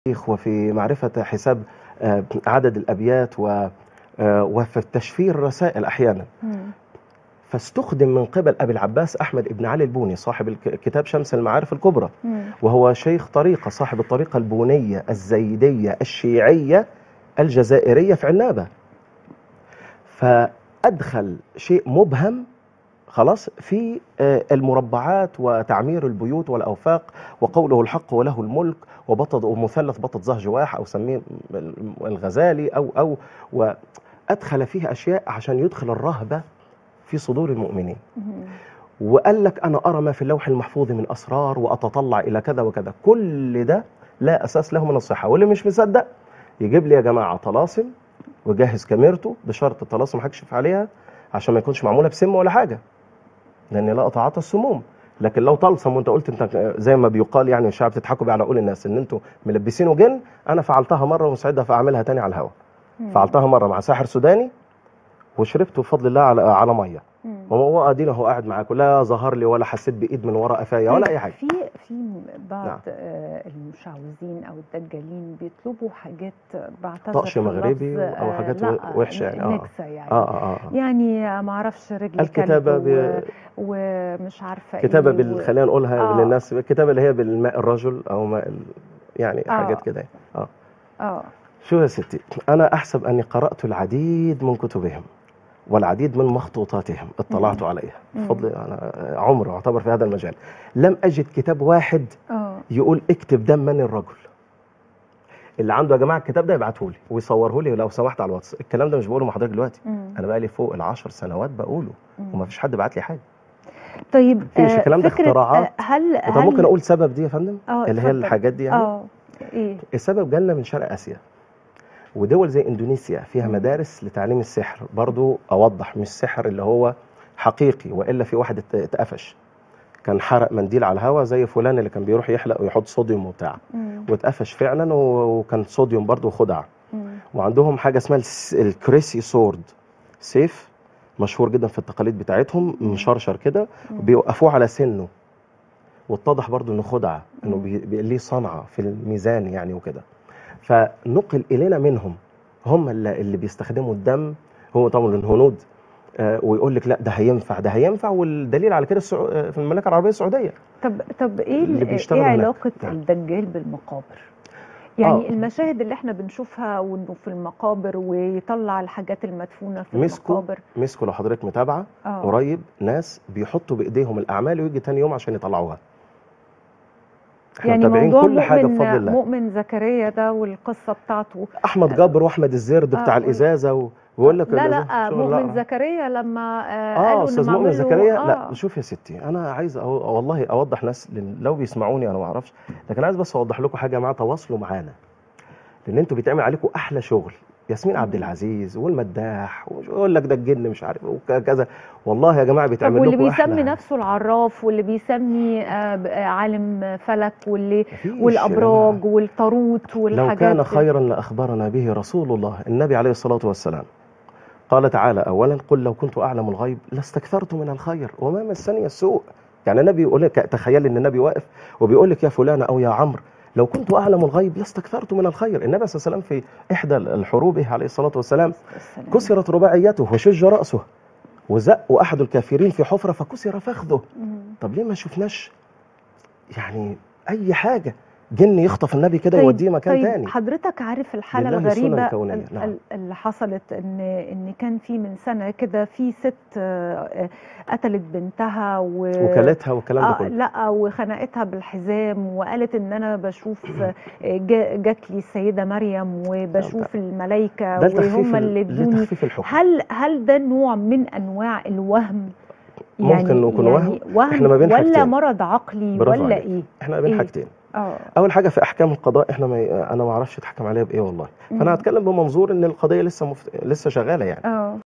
التاريخ وفي معرفة حساب آه، عدد الأبيات و آه، وفي تشفير الرسائل أحيانا مم. فاستخدم من قبل أبي العباس أحمد بن علي البوني صاحب الك- كتاب شمس المعارف الكبرى مم. وهو شيخ طريقة صاحب الطريقة البونية الزيدية الشيعية الجزائرية في عنابة فأدخل شيء مبهم خلاص في آه، المربعات وتعمير البيوت والأوفاق وقوله الحق وله الملك وبطد ومثلث بطد زه جواح أو سميه الغزالي أو أو وأدخل فيه أشياء عشان يدخل الرهبة في صدور المؤمنين مم. وقال لك انا ارى ما في اللوح المحفوظ من اسرار واتطلع الى كذا وكذا كل ده لا اساس له من الصحه واللي مش مصدق يجيب لي يا جماعه طلاسم ويجهز كاميرته بشرط الطلاسم هكشف عليها عشان ما يكونش معموله بسم ولا حاجه لاني لا اتعاطى السموم لكن لو طلسم وانت قلت انت زي ما بيقال يعني الشعب بتضحكوا بيه على قول الناس ان انتوا ملبسينه جن انا فعلتها مره ومسعدها فاعملها تاني على الهواء مم. فعلتها مره مع ساحر سوداني وشربته بفضل الله على على ميه مم. وهو ادينا هو قاعد معاكم لا ظهر لي ولا حسيت بايد من ورا قفايا ولا طيب، اي حاجه في في بعض نعم. آه، المشعوذين او الدجالين بيطلبوا حاجات بعتذر طقش في اللفظ، مغربي أو آه، حاجات لا، وحشة يعني، آه. نكسه يعني اه اه اه يعني ما اعرفش رجل الكتابه كلب ب... و... ومش عارفه كتابه ايه بال... و... خلينا نقولها آه. للناس الكتابه اللي هي بالماء الرجل او ماء ال... يعني آه. حاجات كده اه اه شو يا ستي انا احسب اني قرات العديد من كتبهم والعديد من مخطوطاتهم اطلعت مم. عليها مم. بفضل انا عمر اعتبر في هذا المجال لم اجد كتاب واحد اه يقول اكتب دما الرجل اللي عنده يا جماعه الكتاب ده يبعته لي ويصوره لي لو سمحت على الواتس الكلام ده مش بقوله مع حضرتك دلوقتي مم. انا بقى لي فوق العشر سنوات بقوله مم. وما فيش حد بعت لي حاجه طيب فيش آه، الكلام ده فكرة، اختراعات. آه، هل طب هل ممكن اقول سبب دي يا فندم اه اللي هي اتفضل. الحاجات دي يعني اه ايه السبب جالنا من شرق اسيا ودول زي اندونيسيا فيها مم. مدارس لتعليم السحر برضو اوضح مش سحر اللي هو حقيقي والا في واحد ات- اتقفش كان حرق منديل على الهواء زي فلان اللي كان بيروح يحلق ويحط صوديوم وبتاع مم. واتقفش فعلا و- وكان صوديوم برضو خدع مم. وعندهم حاجه اسمها الس- الكريسي سورد سيف مشهور جدا في التقاليد بتاعتهم مم. مشرشر كده مم. بيوقفوه على سنه واتضح برضو انه خدعه انه مم. بي- بي- ليه صنعه في الميزان يعني وكده فنقل الينا منهم هم اللي, اللي بيستخدموا الدم هو طبعا الهنود آه ويقول لك لا ده هينفع ده هينفع والدليل على كده السعو... آه، في المملكه العربيه السعوديه طب طب ايه اللي ال- بيشتغلوا ايه هناك. علاقه نعم. الدجال بالمقابر؟ يعني آه. المشاهد اللي احنا بنشوفها وانه في المقابر ويطلع الحاجات المدفونه في مسكوا المقابر مسكوا لو حضرتك متابعه اه قريب ناس بيحطوا بايديهم الاعمال ويجي تاني يوم عشان يطلعوها احنا يعني متابعين موضوع كل حاجه بفضل مؤمن الله مؤمن زكريا ده والقصه بتاعته احمد جابر واحمد الزرد آه، بتاع وال- الازازه و- ويقول لك لا الإزازة- لا شو- مؤمن زكريا لما آه قالوا اه إنه استاذ معمول مؤمن له- زكريا آه. لا شوف يا ستي انا عايز أو والله اوضح ناس لل- لو بيسمعوني انا ما اعرفش لكن عايز بس اوضح لكم حاجه يا جماعه تواصلوا معانا لان انتوا بيتعمل عليكم احلى شغل ياسمين عبد العزيز والمداح ويقول لك ده الجن مش عارف وكذا والله يا جماعه طب بيتعمل واللي لكم بيسمي احلى نفسه العراف واللي بيسمي آه ب- آه، عالم فلك واللي مفيش يا والابراج جماعة. والطاروت لو والحاجات كان دي. خيرا لاخبرنا به رسول الله النبي عليه الصلاه والسلام قال تعالى اولا قل لو كنت اعلم الغيب لاستكثرت من الخير وما مسني السوء يعني النبي يقول لك تخيل ان النبي واقف وبيقول لك يا فلان او يا عمرو لو كنت اعلم الغيب لاستكثرت من الخير النبي صلى الله عليه وسلم في احدى الحروب عليه الصلاه والسلام السلام. كسرت رباعيته وشج راسه وزق احد الكافرين في حفره فكسر فخذه مم. طب ليه ما شفناش يعني اي حاجه جن يخطف النبي كده طيب- يوديه مكان طيب تاني حضرتك عارف الحالة لله السنن الغريبة الكونية، ال- نعم. ال- اللي حصلت ان ان كان في من سنة كده في ست آه، آه، قتلت بنتها و وكالتها والكلام ده آه كله لا وخنقتها بالحزام وقالت ان انا بشوف آه، جا- جات لي السيدة مريم وبشوف الملائكة ده لتخفيف وهم ال- اللي ادوني لتخفيف الحكم هل هل ده نوع من انواع الوهم ممكن يكون وهم. وهم إحنا ما بين ولا حاجتين. مرض عقلي برافو ولا عليك. ايه احنا بين إيه؟ حاجتين اه اول حاجه في احكام القضاء احنا ما انا ما اعرفش اتحكم عليها بايه والله مم. فانا هتكلم بمنظور ان القضيه لسه مفت... لسه شغاله يعني اه